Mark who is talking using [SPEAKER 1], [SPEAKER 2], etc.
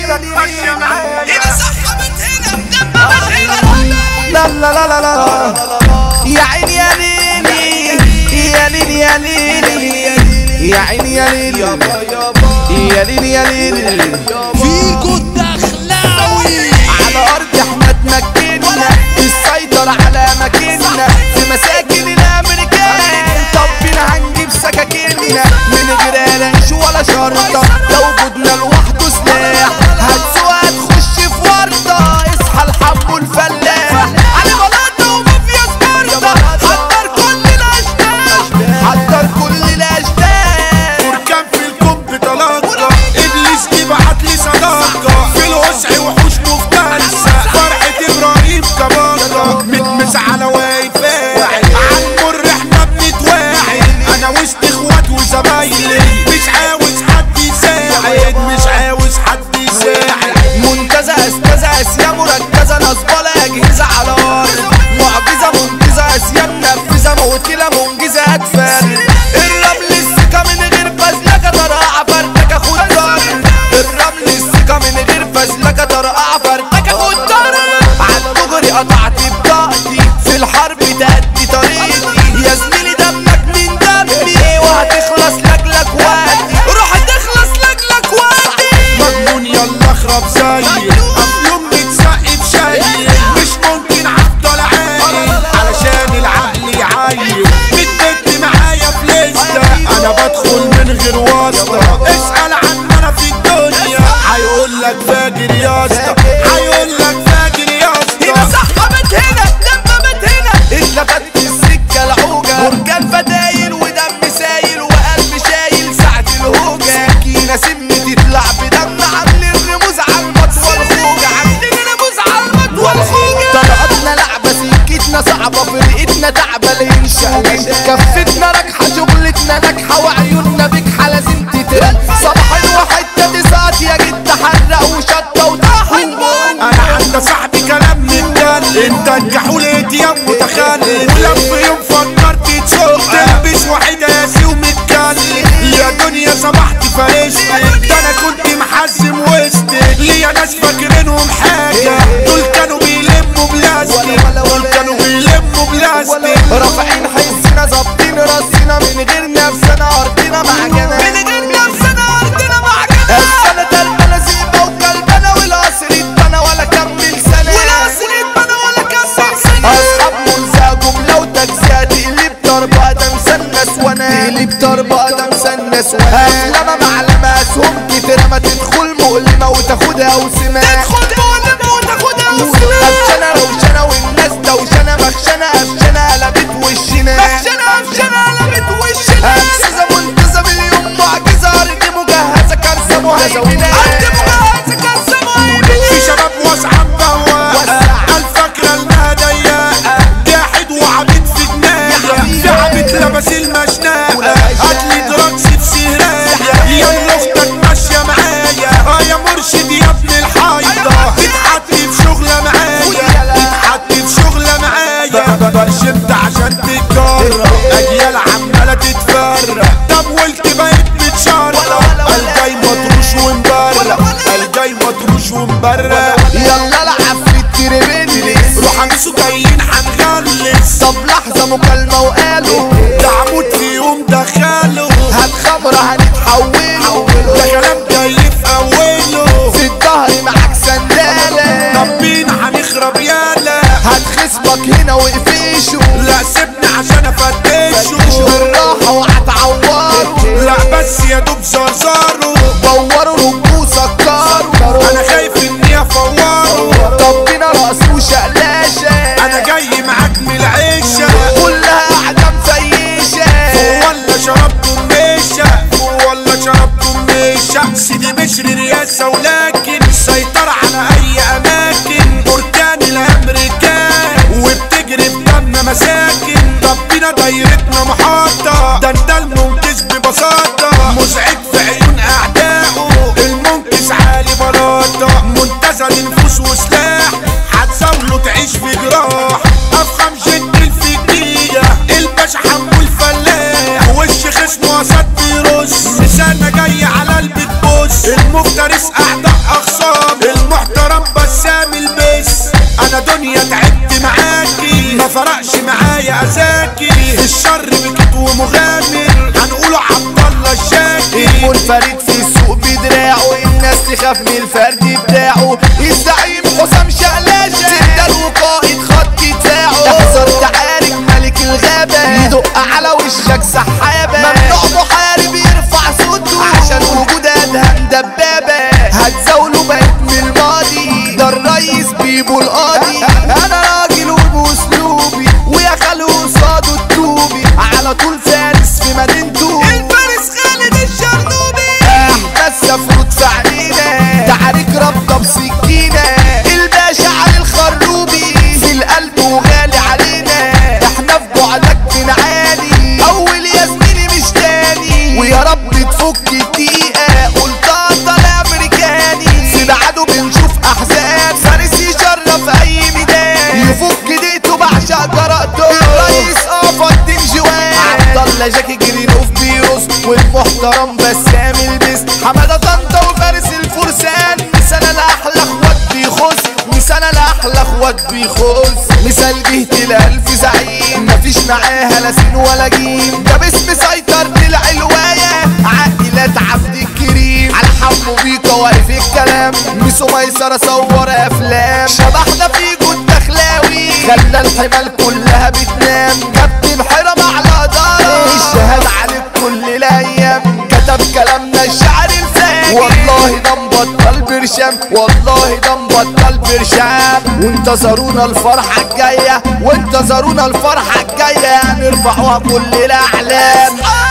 [SPEAKER 1] هنا سحبت هنا دببت هنا
[SPEAKER 2] لا لا لا لا لا يا عيني يا ليلي يا ليلي يا ليلي يا عيني يا ليلي يا ليلي يا ليلي
[SPEAKER 1] فيكو الدخلاوي
[SPEAKER 2] على ارض احنا اتمكنا السيطرة على مكاننا في مساكن الامريكان طب بينا هنجيب سكاكيننا من غير قلش ولا شرطة لو وجودنا لوحده سلاح هتسوق هتخش في ورطة اصحى الحب والفلاح علي بلاطة ومافيا سبارتا حضر كل الاشباح حضر كل الاشباح
[SPEAKER 3] بركان في الكوب بطلاقة ابليس يبعت لي صداقة في الوسع وحوش مفترسة فرحة ابراهيم كبارة متمس على واقفة عالمر احنا بنتواعد انا وسط اخوات وزمايلي مش عاوز حد يساعد مش عاوز حد يساعد
[SPEAKER 2] منتزه استاذة اسيا مركزة نصبالة اجهزة على ارض معجزة منقذة اسيا منفذة موتلة منجزة اطفال الرمل السكة من غير فزلكة طرقع فرتكة خد ضرب الرمل السكة من غير فزلكة طرقع فرتكة خد ضرب عالدغري قطعت بطاقتي في الحرب تأدي طريقي يا زميلي دمك من دمي وهتخلص لجلك وقتي روح هتخلص لجلك وقتي
[SPEAKER 3] مجنون يلا اخرب زي افلام متسقي بشاي مش ممكن افضل عايش علشان العقل يعايب بتبت معايا في لسه انا بدخل من غير واسطه اسال عن انا في الدنيا هيقول لك فاجر يا اسطى هيقول لك فاجر يا
[SPEAKER 2] هنا
[SPEAKER 3] اسطى
[SPEAKER 2] سحبت هنا دممت هنا اتلفت السكة العوجة بركان فتايل ودم سايل وقلب شايل ساعة الهوجة سكينة سم تطلع بدم عاملين رموز على المطوى الخوجة عاملين رموز على المطوى الخوجة طلقتنا لعبة سكتنا صعبة فرقتنا تعبة الانشاء كفتنا راجحة شغلتنا ناجحة وعيوننا بجحة لازم تترن صباح الواحد تسعة يا جد حرق وشطة وطحن
[SPEAKER 3] انا عند صاحبي كلام متجنن انت الجحول اتيام متخلف ولما يوم فكرت تسوق تلبس واحد قاسي ومتكلف يا دنيا صبحت فرشتك ده انا كنت محزم وسطك ليا ناس فاكرينهم حاجه دول كانوا بيلموا بلاستيك دول كانوا بيلموا بلاستيك
[SPEAKER 2] رافعين حسنا ظابطين راسنا من غير نفسنا ارضنا معجنة من غير نفسنا ارضنا معجنة السنة تربنا زيبة وكلبنا والقصر اتبنى ولا كمل سنة والقصر اتبنى ولا كمل سنة اصحاب منسى جملة وتجزئة تقلب ضربة ده مسنس وانا تقلب ضربة ده مسنس وانا اسلمة معلمة اسهم كتيرة ما تدخل مؤلمة وتاخدها وسمة تدخل مؤلمة وتاخدها وسمة قفشنة روشنة والناس دوشنة مخشنة قفشنة قلبت وشنا مخشنة قفشنة قلبت وشنا أجهزة منتزة مليون معجزة أرض مجهزة كارثة مهيمنة أرض مجهزة كارثة مهيمنة
[SPEAKER 3] في شباب واسعة مبوقة الفكرة انها ضيقة جاحد وعبيد في دماغي في عبيد لبس المشناقة هاتلي دراكس في سهراية يا ابن اختك ماشية معايا اه يا مرشد يا ابن الحايضة تتحطي في شغلة معايا تتحطي في شغلة معايا برشمت عشان تتجرى اجيال عمالة تتفرق طب قلت بقيت متشرق الجاي مطروش ومبرق الجاي مطروش ومبرق
[SPEAKER 2] يلا العب في التربندس
[SPEAKER 3] روح امسوا جايين هنغلس
[SPEAKER 2] طب لحظة مكالمة وقالوا
[SPEAKER 3] ده عمود في يوم دخله
[SPEAKER 2] هات خمرة هنتحوله
[SPEAKER 3] ده كلام جاي في اوله
[SPEAKER 2] في الظهر معاك سندالة
[SPEAKER 3] طب بينا هنخرب يالا
[SPEAKER 2] هات خصمك هنا وقفيشه
[SPEAKER 3] لا سيبني عشان افتشه
[SPEAKER 2] بالراحة وهتعوره
[SPEAKER 3] لا بس يا دوب زرزاره
[SPEAKER 2] دوروا رجوع سكروا
[SPEAKER 3] انا خايف اني افوره
[SPEAKER 2] طب بينا رقص وشقلاشة
[SPEAKER 3] انا جاي معاك من العيشه
[SPEAKER 2] كلها قاعدة مفيشة
[SPEAKER 3] ولا شربت ميشة ولا شربت ميشة سيدي بشر رياسة ولكن سيطر على أي أماكن بركان الأمريكان وبتجري بدم مساكن ربنا دايرتنا محاطة ده انت المنقذ ببساطة مزعج في عيون أعدائه المنقذ عالي بلاطة منتزه لنفوس وسلاح هتزاوله تعيش في جراح أفخم جد الفكية الباشا حمو الفلاح وش خصمه أسد بيرص لسانة جاي على البيت بص المفترس أعداء أخصام فرقش معايا اذاكر الشر بكت ومغامر هنقوله عبد الله الشاكر
[SPEAKER 2] المنفرد في السوق بدراعه الناس تخاف من الفرد بتاعه الزعيم حسام شقلاشة سندال وقائد خط دفاعه احذر تعارك ملك الغابة يدق على وشك سحابة ممنوع محارب يرفع صوته عشان وجود ادهم دبابة هتزاوله بقيت من الماضي ده الريس بيبو القاضي انا راجل وباسلوبي ويا خالو قصاده التوبي على طول فارس في مدينته
[SPEAKER 1] الفارس خالد الشرنوبي
[SPEAKER 2] احنا السفروت في عينينا تعارك رابطه بسكينه الباشا علي الخروبي في القلب وغالي علينا احنا في بعدك بنعاني اول يا زميلي مش تاني ويا رب تفك الدقيقه قلتها طالع امريكاني في بعده بنشوف احزان فارس يشرف اي ميدان يفك دقيقته بعشق جرأته الرئيس قفا الدين جوان عبد الله جاكي جرينوف بيروس والمحترم بسام البس حماده طنطا وفارس الفرسان مثال الاحلى اخوات بيخص مثال الاحلى اخوات بيخص مثال جهة الالف زعيم مفيش معاها لا سين ولا جيم ده باسم سيطرة العلواية عائلات عبد الكريم على حمو بيكا واقف الكلام ميسو ميسرة صور افلام شبحنا في جود دخلاوي خلى الحمال كلها بتنام كابتن حرم على دارة الشهادة عليك كل الايام كتب كلامنا الشعر الفاجر والله ده مبطل برشام والله ده مبطل برشام وانتظرونا الفرحة الجاية وانتظرونا الفرحة الجاية نرفعوها كل الاعلام